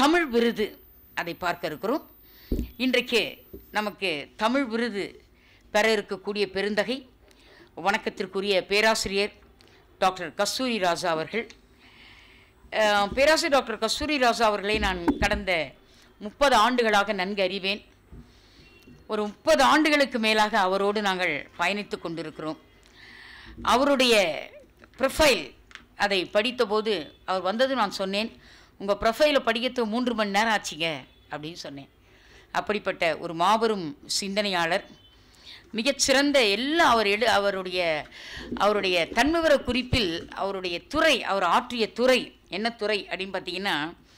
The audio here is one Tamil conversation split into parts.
தமிழ் விருது அதை பார்க்க இருக்கிறோம் இன்றைக்கு நமக்கு தமிழ் விருது பெற இருக்கக்கூடிய பெருந்தகை வணக்கத்திற்குரிய பேராசிரியர் டாக்டர் கஸ்தூரி ராஜா அவர்கள் அஹ், பேராசிரியர் டாக்டர் கஸ்தூரி ராஜா அவர்களை நான் கடந்த முப்பது ஆண்டுகளாக நன்கு அறிவேன் ஒரு முப்பது ஆண்டுகளுக்கு மேலாக அவரோடு நாங்கள் பயணித்து கொண்டிருக்கிறோம் அவருடைய ப்ரொஃபைல் அதை படித்தபோது அவர் வந்தது நான் சொன்னேன் உங்கள் ப்ரொஃபைலை படிக்கிறதுக்கு மூன்று மணி நேரம் ஆச்சுங்க அப்படின்னு சொன்னேன் அப்படிப்பட்ட ஒரு மாபெரும் சிந்தனையாளர் மிகச்சிறந்த எல்லா அவர் எழு அவருடைய அவருடைய தன்விவர குறிப்பில் அவருடைய துறை அவர் ஆற்றிய துறை என்ன துறை அப்படின்னு பார்த்தீங்கன்னா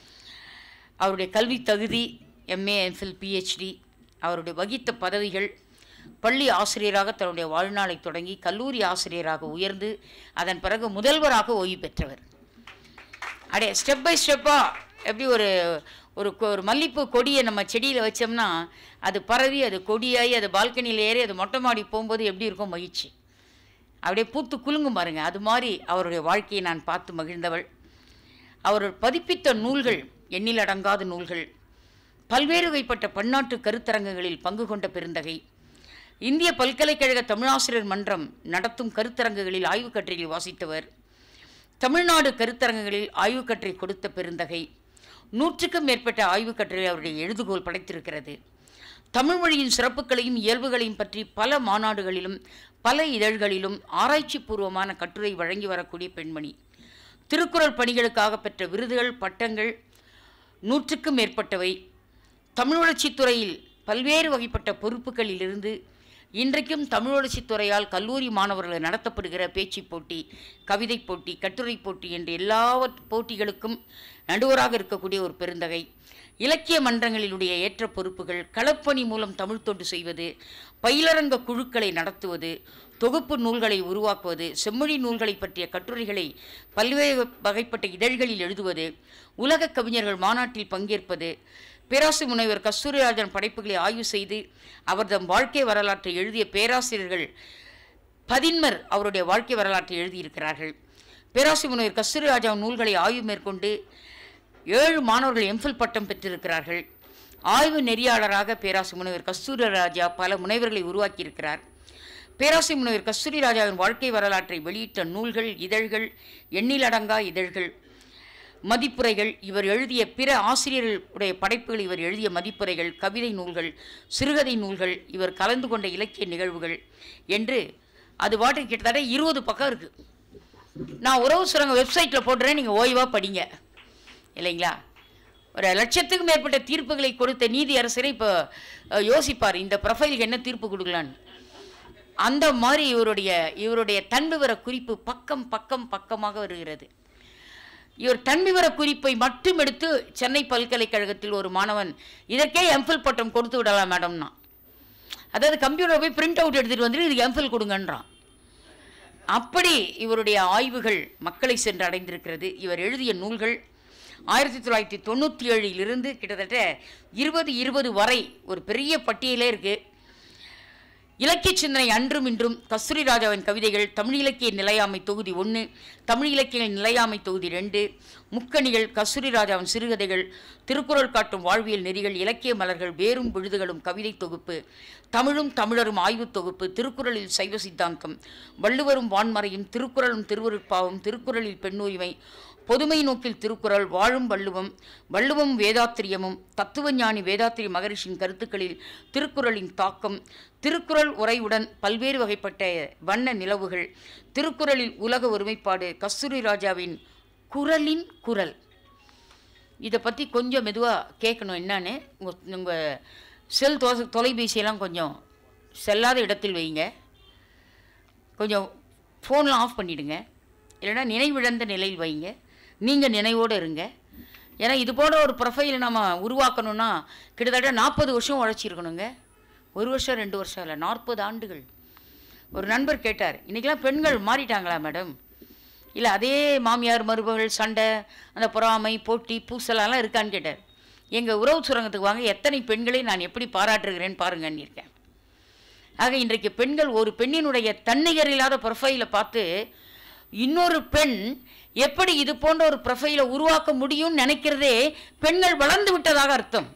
அவருடைய கல்வி தகுதி எம்ஏ எம்ஃபில் பிஹெச்டி அவருடைய வகித்த பதவிகள் பள்ளி ஆசிரியராக தன்னுடைய வாழ்நாளை தொடங்கி கல்லூரி ஆசிரியராக உயர்ந்து அதன் பிறகு முதல்வராக ஓய்வு பெற்றவர் அப்படியே ஸ்டெப் பை ஸ்டெப்பாக எப்படி ஒரு ஒரு கொ- ஒரு மல்லிப்பூ கொடியை நம்ம செடியில் வச்சோம்னா அது பரவி அது கொடியாகி அது பால்கனியில் ஏறி அது மொட்டை மாடி போகும்போது எப்படி இருக்கும் மகிழ்ச்சி அப்படியே பூத்து குலுங்கும் பாருங்க அது மாதிரி அவருடைய வாழ்க்கையை நான் பார்த்து மகிழ்ந்தவள் அவர் பதிப்பித்த நூல்கள் எண்ணில் அடங்காத நூல்கள் பல்வேறு வகைப்பட்ட பன்னாட்டு கருத்தரங்குகளில் பங்கு கொண்ட பெருந்தகை இந்திய பல்கலைக்கழக தமிழாசிரியர் மன்றம் நடத்தும் கருத்தரங்குகளில் ஆய்வுக் கட்டுரையில் வாசித்தவர் தமிழ்நாடு கருத்தரங்குகளில் ஆய்வுக் கட்டுரை கொடுத்த பெருந்தகை நூற்றுக்கும் மேற்பட்ட ஆய்வுக் கட்டுரை அவருடைய எழுதுகோல் படைத்திருக்கிறது தமிழ் மொழியின் சிறப்புகளையும் இயல்புகளையும் பற்றி பல மாநாடுகளிலும் பல இதழ்களிலும் ஆராய்ச்சி பூர்வமான கட்டுரை வழங்கி வரக்கூடிய பெண்மணி திருக்குறள் பணிகளுக்காக பெற்ற விருதுகள் பட்டங்கள் நூற்றுக்கும் மேற்பட்டவை தமிழ் வளர்ச்சித் துறையில் பல்வேறு வகைப்பட்ட பொறுப்புகளிலிருந்து இன்றைக்கும் தமிழ் வளர்ச்சித் துறையால் கல்லூரி மாணவர்கள் நடத்தப்படுகிற பேச்சுப் போட்டி கவிதை போட்டி கட்டுரை போட்டி என்ற எல்லா போட்டிகளுக்கும் நடுவராக இருக்கக்கூடிய ஒரு பெருந்தகை இலக்கிய மன்றங்களிலுடைய ஏற்ற பொறுப்புகள் களப்பணி மூலம் தமிழ் தொண்டு செய்வது பயிலரங்க குழுக்களை நடத்துவது தொகுப்பு நூல்களை உருவாக்குவது செம்மொழி நூல்களை பற்றிய கட்டுரைகளை பல்வேறு வகைப்பட்ட இதழ்களில் எழுதுவது உலக கவிஞர்கள் மாநாட்டில் பங்கேற்பது பேராசு முனைவர் கஸ்தூரிராஜன் படைப்புகளை ஆய்வு செய்து அவர்தம் வாழ்க்கை வரலாற்றை எழுதிய பேராசிரியர்கள் பதின்மர் அவருடைய வாழ்க்கை வரலாற்றை எழுதியிருக்கிறார்கள் பேராசி முனைவர் கஸ்தூரிராஜா நூல்களை ஆய்வு மேற்கொண்டு ஏழு மாணவர்கள் எம்ஃபில் பட்டம் பெற்றிருக்கிறார்கள் ஆய்வு நெறியாளராக பேராசி முனைவர் கஸ்தூரி ராஜா பல முனைவர்களை உருவாக்கியிருக்கிறார் பேராசி முனைவர் கஸ்தூரி ராஜாவின் வாழ்க்கை வரலாற்றை வெளியிட்ட நூல்கள் இதழ்கள் எண்ணிலடங்கா இதழ்கள் மதிப்புரைகள் இவர் எழுதிய பிற ஆசிரியர்களுடைய படைப்புகள் இவர் எழுதிய மதிப்புரைகள் கவிதை நூல்கள் சிறுகதை நூல்கள் இவர் கலந்து கொண்ட இலக்கிய நிகழ்வுகள் என்று அது பாட்டுக்கு கிட்டத்தட்ட இருபது பக்கம் இருக்குது நான் உறவு சுரங்க வெப்சைட்டில் போட்டுறேன் நீங்கள் ஓய்வாக படிங்க இல்லைங்களா ஒரு லட்சத்துக்கும் மேற்பட்ட தீர்ப்புகளை கொடுத்த நீதி அரசரை இப்போ யோசிப்பார் இந்த ப்ரொஃபைலுக்கு என்ன தீர்ப்பு கொடுக்கலான்னு அந்த மாதிரி இவருடைய இவருடைய தன்விவர குறிப்பு பக்கம் பக்கம் பக்கமாக வருகிறது இவர் தன்விவர குறிப்பை மட்டும் எடுத்து சென்னை பல்கலைக்கழகத்தில் ஒரு மாணவன் இதற்கே எம்ஃபில் பட்டம் கொடுத்து விடலாம் மேடம்னா அதாவது கம்ப்யூட்டர் போய் பிரிண்ட் அவுட் எடுத்துகிட்டு வந்துட்டு இதுக்கு எம்ஃபில் கொடுங்கன்றான் அப்படி இவருடைய ஆய்வுகள் மக்களை சென்று அடைந்திருக்கிறது இவர் எழுதிய நூல்கள் ஆயிரத்தி தொள்ளாயிரத்தி தொண்ணூற்றி ஏழிலிருந்து கிட்டத்தட்ட இருபது இருபது வரை ஒரு பெரிய பட்டியலே இருக்குது இலக்கிய சிந்தனை அன்றும் இன்றும் கஸ்தூரி ராஜாவின் கவிதைகள் தமிழ் இலக்கிய நிலையாமை தொகுதி ஒன்று தமிழ் இலக்கிய நிலையாமை தொகுதி ரெண்டு முக்கணிகள் கஸ்தூரி ராஜாவின் சிறுகதைகள் திருக்குறள் காட்டும் வாழ்வியல் நெறிகள் இலக்கிய மலர்கள் வேரும் விழுதுகளும் கவிதை தொகுப்பு தமிழும் தமிழரும் ஆய்வுத் தொகுப்பு திருக்குறளில் சைவ சித்தாந்தம் வள்ளுவரும் வான்மறையும் திருக்குறளும் திருவருட்பாவும் திருக்குறளில் பெண்ணுரிமை பொதுமை நோக்கில் திருக்குறள் வாழும் வள்ளுவம் வள்ளுவம் வேதாத்திரியமும் தத்துவஞானி வேதாத்திரி மகரிஷின் கருத்துக்களில் திருக்குறளின் தாக்கம் திருக்குறள் உரையுடன் பல்வேறு வகைப்பட்ட வண்ண நிலவுகள் திருக்குறளில் உலக ஒருமைப்பாடு கஸ்தூரி ராஜாவின் குரலின் குரல் இதை பற்றி கொஞ்சம் மெதுவாக கேட்கணும் என்னன்னு உங்கள் உங்கள் செல் தொ தொலைபேசியெல்லாம் கொஞ்சம் செல்லாத இடத்தில் வைங்க கொஞ்சம் ஃபோன்லாம் ஆஃப் பண்ணிவிடுங்க இல்லைன்னா நினைவிழந்த நிலையில் வைங்க நீங்கள் நினைவோடு இருங்க ஏன்னா இது போல ஒரு ப்ரொஃபைல் நம்ம உருவாக்கணும்னா கிட்டத்தட்ட நாற்பது வருஷம் உழைச்சிருக்கணுங்க ஒரு வருஷம் ரெண்டு வருஷம் இல்லை நாற்பது ஆண்டுகள் ஒரு நண்பர் கேட்டார் இன்றைக்கெல்லாம் பெண்கள் மாறிட்டாங்களா மேடம் இல்லை அதே மாமியார் மருமகள் சண்டை அந்த பொறாமை போட்டி பூசலெல்லாம் இருக்கான்னு கேட்டார் எங்கள் உறவு சுரங்கத்துக்கு வாங்க எத்தனை பெண்களை நான் எப்படி பாராட்டுகிறேன்னு பாருங்கன்னு இருக்கேன் ஆக இன்றைக்கு பெண்கள் ஒரு பெண்ணினுடைய தன்னிகர் இல்லாத ப்ரொஃபைலை பார்த்து இன்னொரு பெண் எப்படி இது போன்ற ஒரு ப்ரொஃபைலை உருவாக்க முடியும்னு நினைக்கிறதே பெண்கள் வளர்ந்து விட்டதாக அர்த்தம்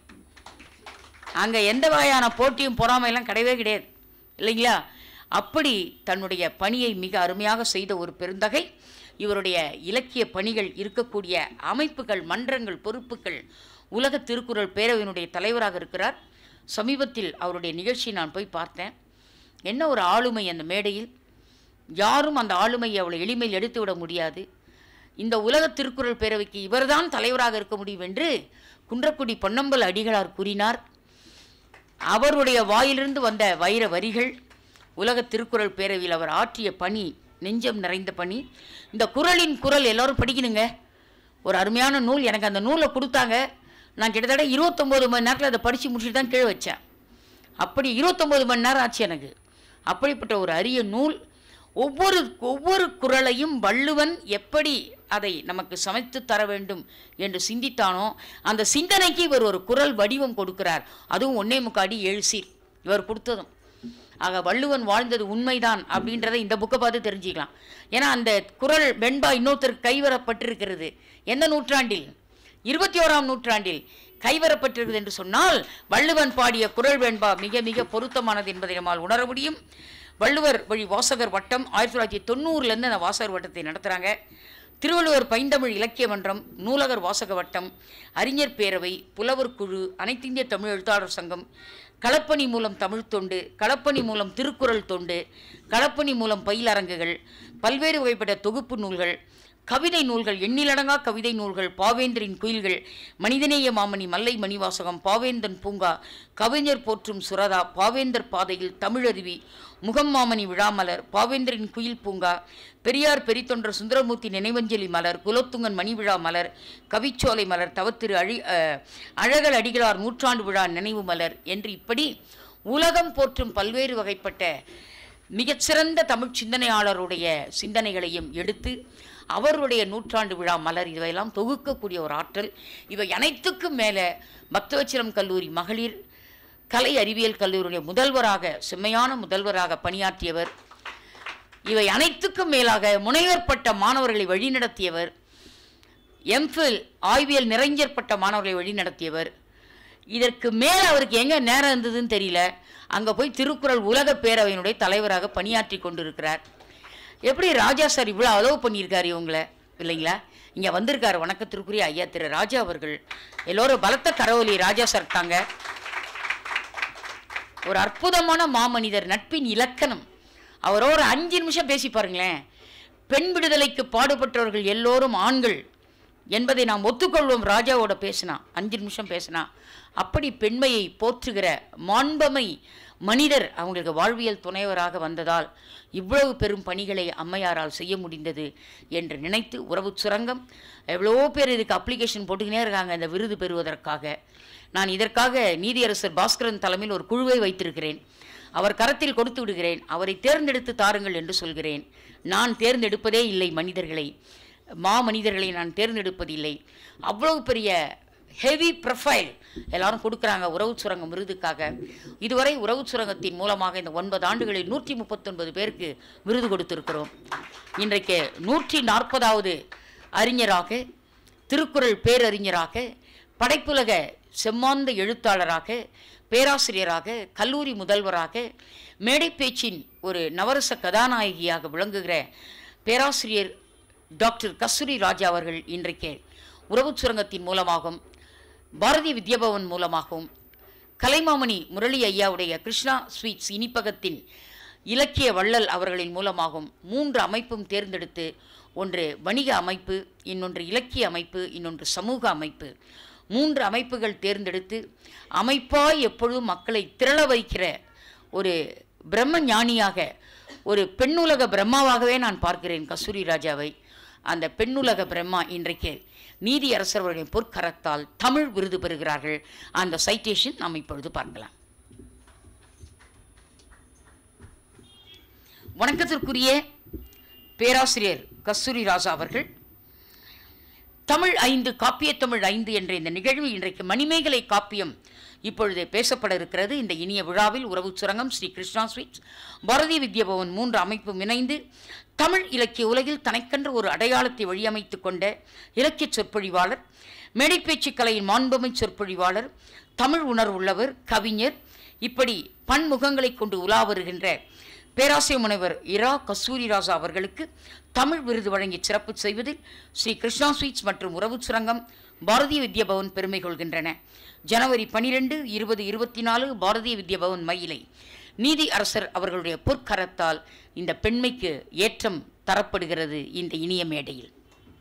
அங்கே எந்த வகையான போட்டியும் பொறாமையெல்லாம் கிடையவே கிடையாது இல்லைங்களா அப்படி தன்னுடைய பணியை மிக அருமையாக செய்த ஒரு பெருந்தகை இவருடைய இலக்கிய பணிகள் இருக்கக்கூடிய அமைப்புகள் மன்றங்கள் பொறுப்புகள் உலக திருக்குறள் பேரவையினுடைய தலைவராக இருக்கிறார் சமீபத்தில் அவருடைய நிகழ்ச்சி நான் போய் பார்த்தேன் என்ன ஒரு ஆளுமை அந்த மேடையில் யாரும் அந்த ஆளுமையை அவ்வளோ எளிமையில் எடுத்து விட முடியாது இந்த உலக திருக்குறள் பேரவைக்கு இவர்தான் தலைவராக இருக்க முடியும் என்று குன்றக்குடி பொன்னம்பல் அடிகளார் கூறினார் அவருடைய வாயிலிருந்து வந்த வைர வரிகள் உலக திருக்குறள் பேரவையில் அவர் ஆற்றிய பணி நெஞ்சம் நிறைந்த பணி இந்த குறளின் குரல் எல்லாரும் படிக்கணுங்க ஒரு அருமையான நூல் எனக்கு அந்த நூலை கொடுத்தாங்க நான் கிட்டத்தட்ட இருபத்தொம்போது மணி நேரத்தில் அதை படித்து முடிச்சுட்டு தான் கீழே வச்சேன் அப்படி இருபத்தொம்போது மணி நேரம் ஆச்சு எனக்கு அப்படிப்பட்ட ஒரு அரிய நூல் ஒவ்வொரு ஒவ்வொரு குறளையும் வள்ளுவன் எப்படி அதை நமக்கு சமைத்து தர வேண்டும் என்று சிந்தித்தானோ அந்த சிந்தனைக்கு இவர் ஒரு குறள் வடிவம் கொடுக்கிறார் அதுவும் ஒன்னே முக்காடி ஏழு சீர் இவர் கொடுத்ததும் ஆக வள்ளுவன் வாழ்ந்தது உண்மைதான் அப்படின்றத இந்த புக்கை பார்த்து தெரிஞ்சுக்கலாம் ஏன்னா அந்த குறள் வெண்பா இன்னொருத்தருக்கு கைவரப்பட்டிருக்கிறது எந்த நூற்றாண்டில் இருபத்தி ஓராம் நூற்றாண்டில் கைவரப்பட்டிருக்கிறது என்று சொன்னால் வள்ளுவன் பாடிய குறள் வெண்பா மிக மிக பொருத்தமானது என்பதை நம்மால் உணர முடியும் வள்ளுவர் வழி வாசகர் வட்டம் ஆயிரத்தி தொள்ளாயிரத்தி தொண்ணூறுலேருந்து அந்த வாசகர் வட்டத்தை நடத்துகிறாங்க திருவள்ளுவர் பைந்தமிழ் இலக்கிய மன்றம் நூலகர் வாசக வட்டம் அறிஞர் பேரவை புலவர் குழு அனைத்திந்திய தமிழ் எழுத்தாளர் சங்கம் களப்பணி மூலம் தமிழ் தொண்டு களப்பணி மூலம் திருக்குறள் தொண்டு களப்பணி மூலம் பயிலரங்குகள் பல்வேறு வகைப்பட்ட தொகுப்பு நூல்கள் கவிதை நூல்கள் எண்ணிலடங்கா கவிதை நூல்கள் பாவேந்தரின் குயில்கள் மனிதநேய மாமணி மல்லை மணிவாசகம் பாவேந்தன் பூங்கா கவிஞர் போற்றும் சுரதா பாவேந்தர் பாதையில் தமிழருவி முகம் மாமணி விழாமலர் பாவேந்தரின் குயில் பூங்கா பெரியார் பெரித்தொன்ற சுந்தரமூர்த்தி நினைவஞ்சலி மலர் குலோத்துங்கன் மணி விழா மலர் கவிச்சோலை மலர் தவத்திரு அழி அஹ், அழகல் அடிகளார் நூற்றாண்டு விழா நினைவு மலர் என்று இப்படி உலகம் போற்றும் பல்வேறு வகைப்பட்ட மிகச்சிறந்த தமிழ் சிந்தனையாளருடைய சிந்தனைகளையும் எடுத்து அவருடைய நூற்றாண்டு விழா மலர் இவையெல்லாம் தொகுக்கக்கூடிய ஒரு ஆற்றல் இவை அனைத்துக்கும் மேலே பக்தவச்சிரம் கல்லூரி மகளிர் கலை அறிவியல் கல்லூரியுடைய முதல்வராக செம்மையான முதல்வராக பணியாற்றியவர் இவை அனைத்துக்கும் மேலாக முனைவர் பட்ட மாணவர்களை வழிநடத்தியவர் எம்ஃபில் ஆய்வியல் நிறைஞர் பட்ட மாணவர்களை வழிநடத்தியவர் இதற்கு மேலே அவருக்கு எங்கே நேரம் இருந்ததுன்னு தெரியல அங்கே போய் திருக்குறள் உலக பேரவையினுடைய தலைவராக பணியாற்றி கொண்டிருக்கிறார் எப்படி ராஜா சார் இவ்வளோ அலோவ் பண்ணியிருக்காரு இவங்களை இல்லைங்களா இங்கே வந்திருக்காரு வணக்கத்திற்குரிய ஐயா திரு ராஜா அவர்கள் எல்லோரும் பலத்த கரவொலி ராஜா சார் தாங்க ஒரு அற்புதமான மாமனிதர் நட்பின் இலக்கணம் அவரோ ஒரு அஞ்சு நிமிஷம் பேசி பாருங்களேன் பெண் விடுதலைக்கு பாடுபட்டவர்கள் எல்லோரும் ஆண்கள் என்பதை நாம் ஒத்துக்கொள்வோம் ராஜாவோட பேசினா அஞ்சு நிமிஷம் பேசினா அப்படி பெண்மையை போற்றுகிற மாண்பமை மனிதர் அவங்களுக்கு வாழ்வியல் துணைவராக வந்ததால் இவ்வளவு பெரும் பணிகளை அம்மையாரால் செய்ய முடிந்தது என்று நினைத்து உறவு சுரங்கம் எவ்வளோ பேர் இதுக்கு அப்ளிகேஷன் போட்டுக்கினே இருக்காங்க இந்த விருது பெறுவதற்காக நான் இதற்காக நீதியரசர் பாஸ்கரன் தலைமையில் ஒரு குழுவை வைத்திருக்கிறேன் அவர் கரத்தில் கொடுத்து விடுகிறேன் அவரை தேர்ந்தெடுத்து தாருங்கள் என்று சொல்கிறேன் நான் தேர்ந்தெடுப்பதே இல்லை மனிதர்களை மா மனிதர்களை நான் தேர்ந்தெடுப்பதில்லை அவ்வளவு பெரிய ஹெவி ப்ரொஃபைல் எல்லாரும் கொடுக்குறாங்க உறவு சுரங்கம் விருதுக்காக இதுவரை உறவு சுரங்கத்தின் மூலமாக இந்த ஒன்பது ஆண்டுகளில் நூற்றி முப்பத்தொன்பது பேருக்கு விருது கொடுத்திருக்கிறோம் இன்றைக்கு நூற்றி நாற்பதாவது அறிஞராக திருக்குறள் பேரறிஞராக படைப்புலக செம்மாந்த எழுத்தாளராக பேராசிரியராக கல்லூரி முதல்வராக மேடைப்பேச்சின் ஒரு நவரச கதாநாயகியாக விளங்குகிற பேராசிரியர் டாக்டர் கஸ்தூரி ராஜா அவர்கள் இன்றைக்கு உறவுச் சுரங்கத்தின் மூலமாகவும் பாரதிய வித்யாபவன் மூலமாகவும் கலைமாமணி முரளி ஐயாவுடைய கிருஷ்ணா ஸ்வீட்ஸ் இனிப்பகத்தின் இலக்கிய வள்ளல் அவர்களின் மூலமாகவும் மூன்று அமைப்பும் தேர்ந்தெடுத்து ஒன்று வணிக அமைப்பு இன்னொன்று இலக்கிய அமைப்பு இன்னொன்று சமூக அமைப்பு மூன்று அமைப்புகள் தேர்ந்தெடுத்து அமைப்பாய் எப்பொழுதும் மக்களை திரள வைக்கிற ஒரு பிரம்ம ஞானியாக ஒரு பெண்ணுலக பிரம்மாவாகவே நான் பார்க்கிறேன் கஸ்தூரி ராஜாவை அந்த பெண்ணுலக பிரம்மா இன்றைக்கு நீதி அரசர்களுடைய பொற்கரத்தால் தமிழ் விருது பெறுகிறார்கள் அந்த சைட்டேஷன் நாம் இப்பொழுது பார்க்கலாம் வணக்கத்திற்குரிய பேராசிரியர் கஸ்தூரி ராஜா அவர்கள் தமிழ் ஐந்து காப்பியத்தமிழ் ஐந்து என்ற இந்த நிகழ்வு இன்றைக்கு மணிமேகலை காப்பியம் இப்பொழுது பேசப்பட இருக்கிறது இந்த இனிய விழாவில் உறவு சுரங்கம் ஸ்ரீ கிருஷ்ணா ஸ்வீட்ஸ் பாரதிய வித்யாபவன் மூன்று அமைப்பும் இணைந்து தமிழ் இலக்கிய உலகில் தனக்கென்ற ஒரு அடையாளத்தை வழியமைத்துக் கொண்ட இலக்கிய சொற்பொழிவாளர் மேடைப்பேச்சு கலையின் மாண்புமை சொற்பொழிவாளர் தமிழ் உணர்வுள்ளவர் கவிஞர் இப்படி பன்முகங்களை கொண்டு உலா வருகின்ற பேராசிரியர் முனைவர் இரா கஸ்தூரிராஜா அவர்களுக்கு தமிழ் விருது வழங்கி சிறப்பு செய்வதில் ஸ்ரீ கிருஷ்ணா ஸ்வீட்ஸ் மற்றும் உறவு சுரங்கம் பாரதிய வித்யா பவன் பெருமை கொள்கின்றன ஜனவரி பனிரெண்டு இருபது இருபத்தி நாலு பாரதிய வித்யா பவன் மயிலை நீதி அரசர் அவர்களுடைய பொற்கரத்தால் இந்த பெண்மைக்கு ஏற்றம் தரப்படுகிறது இந்த இனிய மேடையில்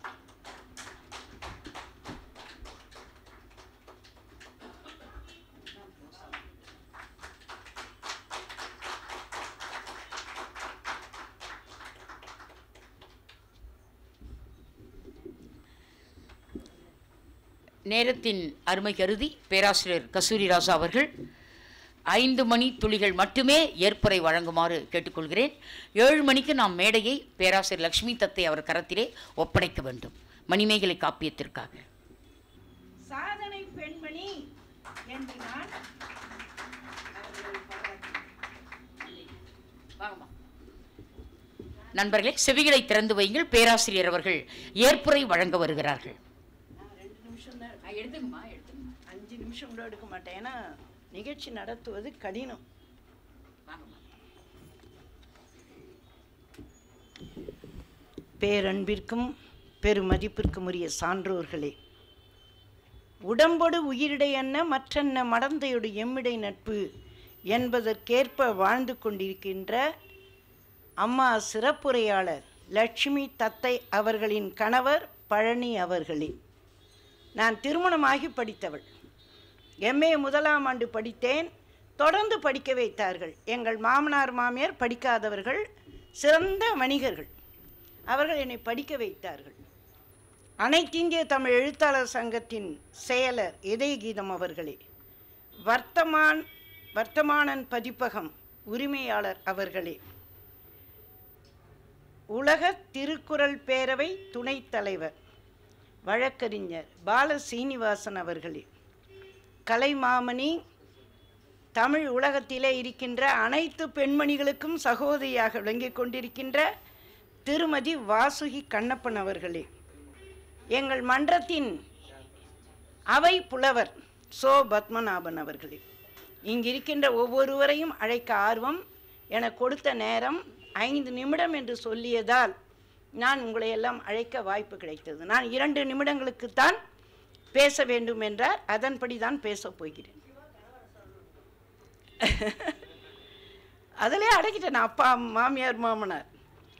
நேரத்தின் அருமை கருதி பேராசிரியர் கஸ்தூரி ராசா அவர்கள் ஐந்து மணி துளிகள் மட்டுமே ஏற்புரை வழங்குமாறு கேட்டுக்கொள்கிறேன் ஏழு மணிக்கு நாம் மேடையை பேராசிரியர் லக்ஷ்மி தத்தை அவர் கரத்திலே ஒப்படைக்க வேண்டும் மணிமேகலை காப்பியத்திற்காக சாதனை பெண்மணி என்று நான் நண்பர்களே செவிகளை திறந்து வையுங்கள் பேராசிரியர் அவர்கள் ஏற்புரை வழங்க வருகிறார்கள் நான் ரெண்டு நிமிஷம் தான் எடுத்துங்கம்மா எடுத்துங்கம்மா அஞ்சு நிமிஷம் கூட எடுக்க மாட்டேன் ஏன்னா நிகழ்ச்சி நடத்துவது கடினம் வாங்கம்மா பேரன்பிற்கும் பெருமதிப்பிற்கும் உரிய சான்றோர்களே உடம்பொடு உயிரிடையன்ன மற்றென்ன மடந்தையொடு எம்மிடை நட்பு என்பதற்கேற்ப வாழ்ந்து கொண்டிருக்கின்ற அம்மா சிறப்புரையாளர் லட்சுமி தத்தை அவர்களின் கணவர் பழனி அவர்களே நான் திருமணமாகி படித்தவள் எம்ஏ முதலாம் ஆண்டு படித்தேன் தொடர்ந்து படிக்க வைத்தார்கள் எங்கள் மாமனார் மாமியார் படிக்காதவர்கள் சிறந்த வணிகர்கள் அவர்கள் என்னை படிக்க வைத்தார்கள் அனைத்திந்திய தமிழ் எழுத்தாளர் சங்கத்தின் செயலர் இதயகீதம் அவர்களே வர்த்தமான் வர்த்தமானன் பதிப்பகம் உரிமையாளர் அவர்களே உலக திருக்குறள் பேரவை துணைத் தலைவர் வழக்கறிஞர் பால சீனிவாசன் அவர்களே கலைமாமணி தமிழ் உலகத்திலே இருக்கின்ற அனைத்து பெண்மணிகளுக்கும் சகோதரியாக விளங்கிக் கொண்டிருக்கின்ற திருமதி வாசுகி கண்ணப்பன் அவர்களே எங்கள் மன்றத்தின் அவை புலவர் சோ பத்மநாபன் அவர்களே இங்கிருக்கின்ற ஒவ்வொருவரையும் அழைக்க ஆர்வம் என கொடுத்த நேரம் ஐந்து நிமிடம் என்று சொல்லியதால் நான் உங்களை எல்லாம் அழைக்க வாய்ப்பு கிடைத்தது நான் இரண்டு நிமிடங்களுக்குத்தான் பேச வேண்டும் என்றார் அதன்படி தான் பேசப் போகிறேன் அதிலே அடக்கிட்டேன் அப்பா மாமியார் மாமனார்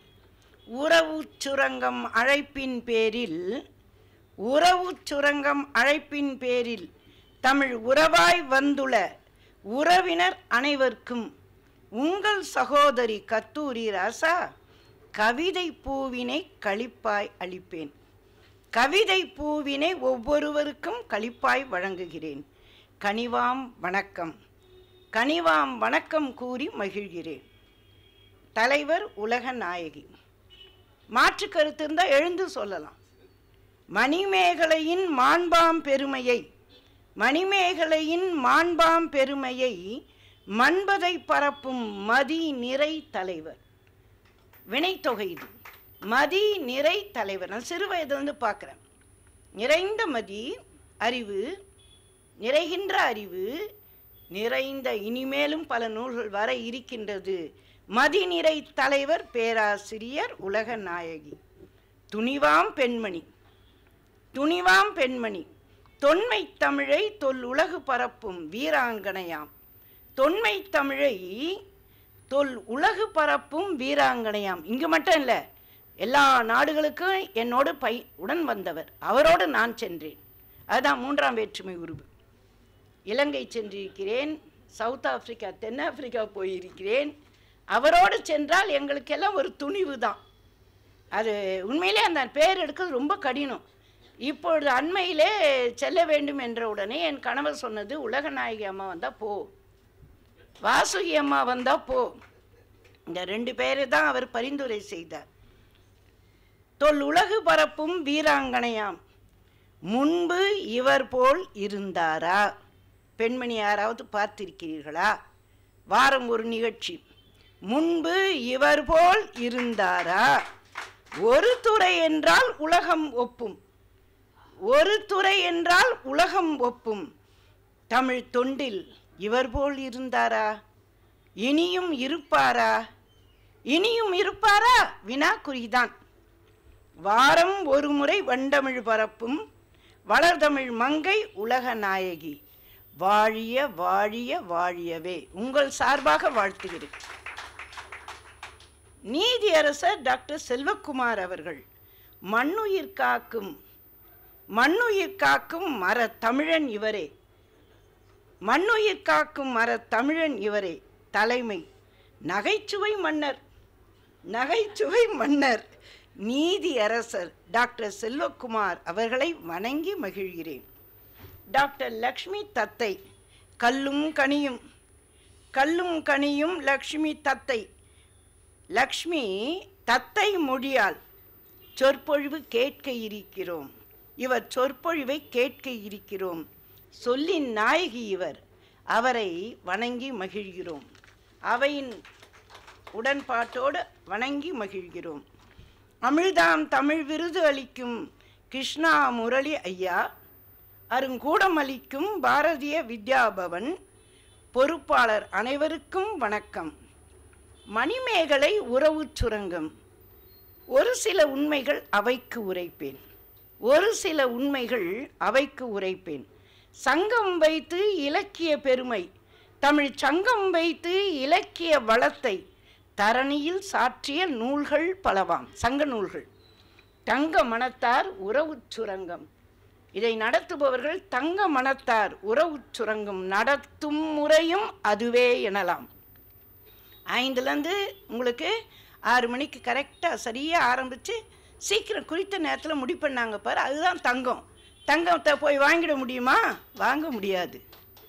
உறவு சுரங்கம் அழைப்பின் பேரில் உறவு சுரங்கம் அழைப்பின் பேரில் தமிழ் உறவாய் வந்துள்ள உறவினர் அனைவருக்கும் உங்கள் சகோதரி கத்தூரி ராசா கவிதை பூவினை களிப்பாய் அளிப்பேன் கவிதை பூவினை ஒவ்வொருவருக்கும் களிப்பாய் வழங்குகிறேன் கனிவாம் வணக்கம் கனிவாம் வணக்கம் கூறி மகிழ்கிறேன் தலைவர் உலக நாயகி மாற்று கருத்து இருந்தால் எழுந்து சொல்லலாம் மணிமேகலையின் மாண்பாம் பெருமையை மணிமேகலையின் மாண்பாம் பெருமையை மண்பதை பரப்பும் மதி நிறை தலைவர் வினைத்தொகை இது மதி நிறை தலைவர் நான் சிறு வயதிலிருந்து பார்க்குறேன் நிறைந்த மதி அறிவு நிறைகின்ற அறிவு நிறைந்த இனிமேலும் பல நூல்கள் வர இருக்கின்றது மதிநிறை தலைவர் பேராசிரியர் உலக நாயகி துணிவாம் பெண்மணி துணிவாம் பெண்மணி தொன்மை தமிழை தொல் உலகு பரப்பும் வீராங்கனையாம் தொன்மை தமிழை தொல் உலகு பரப்பும் வீராங்கனையாம் இங்கு மட்டும் இல்லை எல்லா நாடுகளுக்கும் என்னோடு பை உடன் வந்தவர் அவரோடு நான் சென்றேன் அதுதான் மூன்றாம் வேற்றுமை உருவு இலங்கை சென்றிருக்கிறேன் சவுத் ஆப்பிரிக்கா தென்னாப்பிரிக்கா போயிருக்கிறேன் அவரோடு சென்றால் எங்களுக்கெல்லாம் ஒரு துணிவு தான் அது உண்மையிலே அந்த பேர் எடுக்கிறது ரொம்ப கடினம் இப்பொழுது அண்மையிலே செல்ல வேண்டும் என்ற உடனே என் கணவர் சொன்னது உலக நாயகி அம்மா வந்தால் போ வாசுகி அம்மா வந்தால் போ இந்த ரெண்டு பேரை தான் அவர் பரிந்துரை செய்தார் தொல் உலகு பரப்பும் வீராங்கனையாம் முன்பு இவர் போல் இருந்தாரா பெண்மணி யாராவது பார்த்திருக்கிறீர்களா வாரம் ஒரு நிகழ்ச்சி முன்பு இவர் போல் இருந்தாரா ஒரு துறை என்றால் உலகம் ஒப்பும் ஒரு துறை என்றால் உலகம் ஒப்பும் தமிழ் தொண்டில் இவர் போல் இருந்தாரா இனியும் இருப்பாரா இனியும் இருப்பாரா வினாக்குறிதான் வாரம் ஒரு முறை வண்டமிழ் பரப்பும் வளர்தமிழ் மங்கை உலக நாயகி வாழிய வாழிய வாழியவே உங்கள் சார்பாக வாழ்த்துகிறேன் நீதியரசர் டாக்டர் செல்வகுமார் அவர்கள் மண்ணுயிர் காக்கும் மண்ணுயிர் காக்கும் மர தமிழன் இவரே மண்ணுயிர் காக்கும் மர தமிழன் இவரே தலைமை நகைச்சுவை மன்னர் நகைச்சுவை மன்னர் நீதி அரசர் டாக்டர் செல்வகுமார் அவர்களை வணங்கி மகிழ்கிறேன் டாக்டர் லக்ஷ்மி தத்தை கல்லும் கனியும் கல்லும் கனியும் லக்ஷ்மி தத்தை லக்ஷ்மி தத்தை மொழியால் சொற்பொழிவு கேட்க இருக்கிறோம் இவர் சொற்பொழிவை கேட்க இருக்கிறோம் சொல்லின் நாயகி இவர் அவரை வணங்கி மகிழ்கிறோம் அவையின் உடன்பாட்டோடு வணங்கி மகிழ்கிறோம் அமிழ்தாம் தமிழ் விருது அளிக்கும் கிருஷ்ணா முரளி ஐயா அருங்கூடம் அளிக்கும் பாரதிய வித்யாபவன் பொறுப்பாளர் அனைவருக்கும் வணக்கம் மணிமேகலை உறவுச் சுரங்கம் ஒரு சில உண்மைகள் அவைக்கு உரைப்பேன் ஒரு சில உண்மைகள் அவைக்கு உரைப்பேன் சங்கம் வைத்து இலக்கிய பெருமை தமிழ் சங்கம் வைத்து இலக்கிய வளத்தை தரணியில் சாற்றிய நூல்கள் பலவாம் சங்க நூல்கள் தங்க மனத்தார் உறவுச் சுரங்கம் இதை நடத்துபவர்கள் தங்க மனத்தார் உறவுச் சுரங்கம் நடத்தும் முறையும் அதுவே எனலாம் ஐந்துலேருந்து உங்களுக்கு ஆறு மணிக்கு கரெக்டாக சரியாக ஆரம்பித்து சீக்கிரம் குறித்த நேரத்தில் முடிப்பண்ணாங்க பாரு அதுதான் தங்கம் தங்கத்தை போய் வாங்கிட முடியுமா வாங்க முடியாது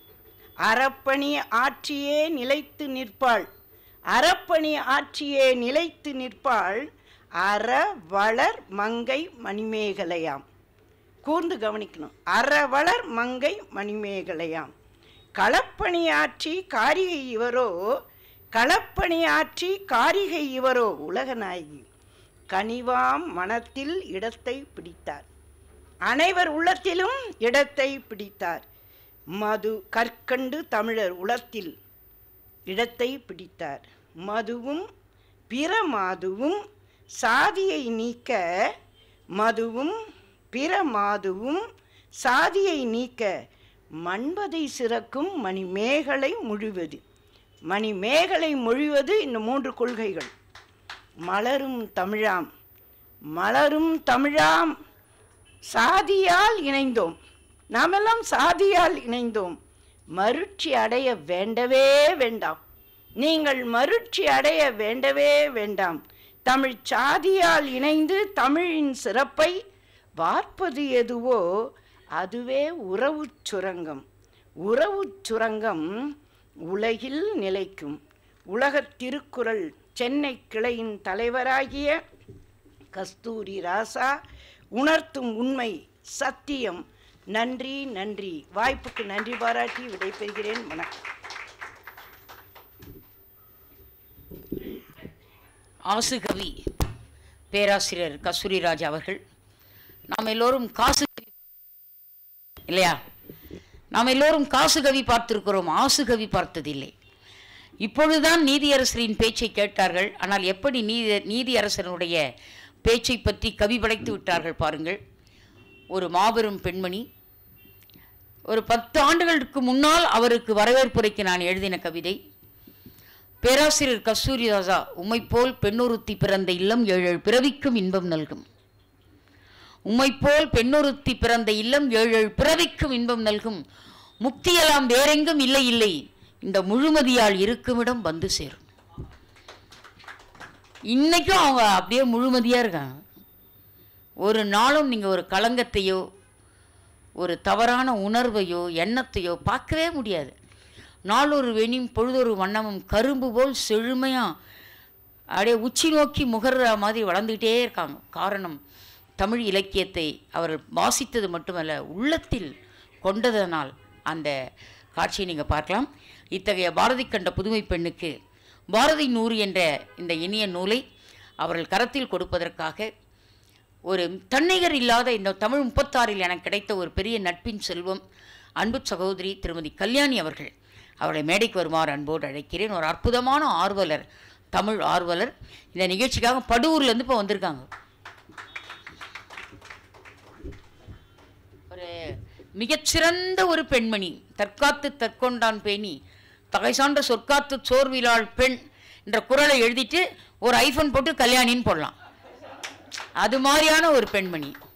அறப்பணி ஆற்றியே நிலைத்து நிற்பாள் அறப்பணி ஆற்றியே நிலைத்து நிற்பாள் அற வளர் மங்கை மணிமேகலையாம் கூர்ந்து கவனிக்கணும் அறவளர் மங்கை மணிமேகலையாம் களப்பணி ஆற்றி காரிகை இவரோ களப்பணி ஆற்றி காரிகை இவரோ உலகநாயகி கனிவாம் மனத்தில் இடத்தை பிடித்தார் அனைவர் உள்ளத்திலும் இடத்தை பிடித்தார் மது கற்கண்டு தமிழர் உளத்தில் இடத்தை பிடித்தார் மதுவும் பிற மாதுவும் சாதியை நீக்க மதுவும் பிற மாதுவும் சாதியை நீக்க மண்பதை சிறக்கும் மணிமேகலை முழுவது மணிமேகலை மொழிவது இந்த மூன்று கொள்கைகள் மலரும் தமிழாம் மலரும் தமிழாம் சாதியால் இணைந்தோம் நாமெல்லாம் சாதியால் இணைந்தோம் மருட்சி அடைய வேண்டவே வேண்டாம் நீங்கள் மருட்சி அடைய வேண்டவே வேண்டாம் தமிழ் சாதியால் இணைந்து தமிழின் சிறப்பை வார்ப்பது எதுவோ அதுவே உறவுச் சுரங்கம் உறவுச் சுரங்கம் உலகில் நிலைக்கும் உலகத் திருக்குறள் சென்னை கிளையின் தலைவராகிய கஸ்தூரி ராசா உணர்த்தும் உண்மை சத்தியம் நன்றி நன்றி வாய்ப்புக்கு நன்றி பாராட்டி விடைபெறுகிறேன் வணக்கம் ஆசுகவி பேராசிரியர் கஸ்தூரிராஜ் அவர்கள் நாம் எல்லோரும் காசு கவி இல்லையா நாம் எல்லோரும் காசு கவி பார்த்திருக்கிறோம் ஆசு கவி பார்த்ததில்லை இப்பொழுதுதான் நீதியரசரின் பேச்சை கேட்டார்கள் ஆனால் எப்படி நீதி நீதியரசனுடைய பேச்சை பற்றி கவி படைத்து விட்டார்கள் பாருங்கள் ஒரு மாபெரும் பெண்மணி ஒரு பத்து ஆண்டுகளுக்கு முன்னால் அவருக்கு வரவேற்புரைக்கு நான் எழுதின கவிதை பேராசிரியர் கஸ்தூரிதாசா உம்மைப்போல் பெண்ணொருத்தி பிறந்த இல்லம் ஏழு ஏழு பிறவிக்கும் இன்பம் நல்கும் உம்மைப்போல் பெண்ணொருத்தி பிறந்த இல்லம் ஏழு ஏழு பிறவிக்கும் இன்பம் நல்கும் முக்தியெல்லாம் வேறெங்கும் இல்லை இல்லை இந்த முழுமதியால் இருக்குமிடம் வந்து சேரும் இன்னைக்கும் அவங்க அப்படியே முழுமதியாக இருக்காங்க ஒரு நாளும் நீங்கள் ஒரு களங்கத்தையோ ஒரு தவறான உணர்வையோ எண்ணத்தையோ பார்க்கவே முடியாது நாளொரு வெணியும் பொழுதொரு வண்ணமும் கரும்பு போல் செழுமையாக அப்படியே உச்சி நோக்கி முகர்ற மாதிரி வளர்ந்துக்கிட்டே இருக்காங்க காரணம் தமிழ் இலக்கியத்தை அவர்கள் வாசித்தது மட்டுமல்ல உள்ளத்தில் கொண்டதனால் அந்த காட்சியை நீங்கள் பார்க்கலாம் இத்தகைய பாரதி கண்ட புதுமை பெண்ணுக்கு பாரதி நூறு என்ற இந்த இனிய நூலை அவர்கள் கரத்தில் கொடுப்பதற்காக ஒரு தன்னிகர் இல்லாத இந்த தமிழ் முப்பத்தாறில் எனக்கு கிடைத்த ஒரு பெரிய நட்பின் செல்வம் அன்பு சகோதரி திருமதி கல்யாணி அவர்கள் அவளை மேடைக்கு வருமாறு அன்போடு அழைக்கிறேன் ஒரு அற்புதமான ஆர்வலர் தமிழ் ஆர்வலர் இந்த நிகழ்ச்சிக்காக படூர்லேருந்து இப்போ வந்திருக்காங்க ஒரு மிகச்சிறந்த ஒரு பெண்மணி தற்காத்து தற்கொண்டான் பேணி தகை சான்ற சொற்காத்து சோர்விலாள் பெண் என்ற குரலை எழுதிட்டு ஒரு ஐஃபோன் போட்டு கல்யாணின்னு போடலாம் அது மாதிரியான ஒரு பெண்மணி